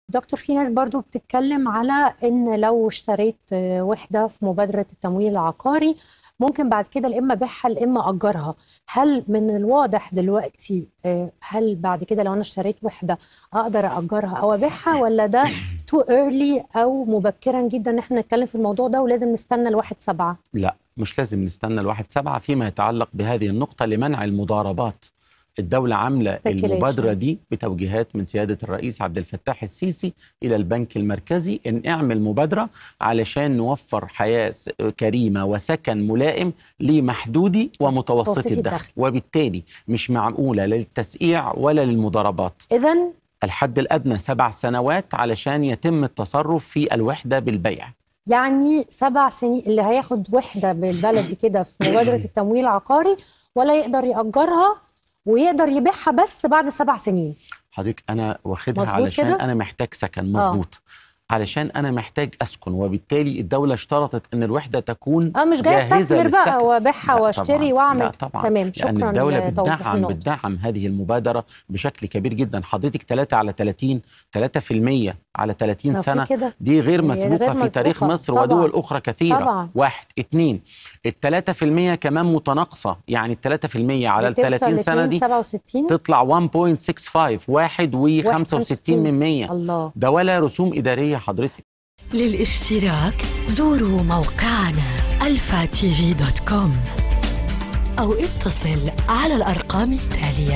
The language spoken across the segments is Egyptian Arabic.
دكتور في ناس برضو بتتكلم على ان لو اشتريت آه، وحده في مبادره التمويل العقاري ممكن بعد كده لا اما ابيعها لا اما اجرها هل من الواضح دلوقتي آه، هل بعد كده لو انا اشتريت وحده اقدر اجرها او ابيعها ولا ده تو ايرلي او مبكرا جدا ان احنا نتكلم في الموضوع ده ولازم نستنى لواحد سبعة لا مش لازم نستنى الواحد سبعة فيما يتعلق بهذه النقطة لمنع المضاربات الدولة عاملة المبادرة دي Speculations. بتوجيهات من سيادة الرئيس عبد الفتاح السيسي إلى البنك المركزي إن اعمل مبادرة علشان نوفر حياة س- كريمة وسكن ملائم لمحدودي ومتوسطي متوسطي الدخل الدخل. وبالتالي مش معقولة لا للتسقيع ولا للمضاربات اذا الحد الأدنى سبع سنوات علشان يتم التصرف في الوحدة بالبيع يعني سبع سنين اللي هياخد وحده بالبلدي كده في مبادره التمويل العقاري ولا يقدر ياجرها ويقدر يبيعها بس بعد سبع سنين حضرتك انا واخدها مظبوط علشان كده؟ انا محتاج سكن آه. مظبوط علشان انا محتاج اسكن وبالتالي الدوله اشترطت ان الوحده تكون اه مش جاي جاهزة استثمر بقى للسكن. وابيعها لا واشتري طبعاً، واعمل لا طبعا تمام لان شكرا الدوله لتوضيح بتدعم النقطه بتدعم هذه المبادره بشكل كبير جدا حضرتك 3 على 30 3% على 30 ما في سنه كده دي غير هي مسبوقه غير في تاريخ مسبوقة. مصر طبعاً. ودول اخرى كثيره طبعاً. واحد اتنين الثلاثة في المية كمان متناقصة يعني الثلاثة في المية على ال بتوصل 30 سنة دي 67 تطلع 1.65 واحد و65 من مية الله ده ولا رسوم إدارية حضرتك للاشتراك زوروا موقعنا الفا تي في دوت كوم أو اتصل على الأرقام التالية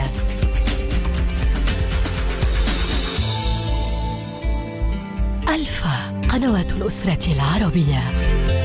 ألفا قنوات الأسرة العربية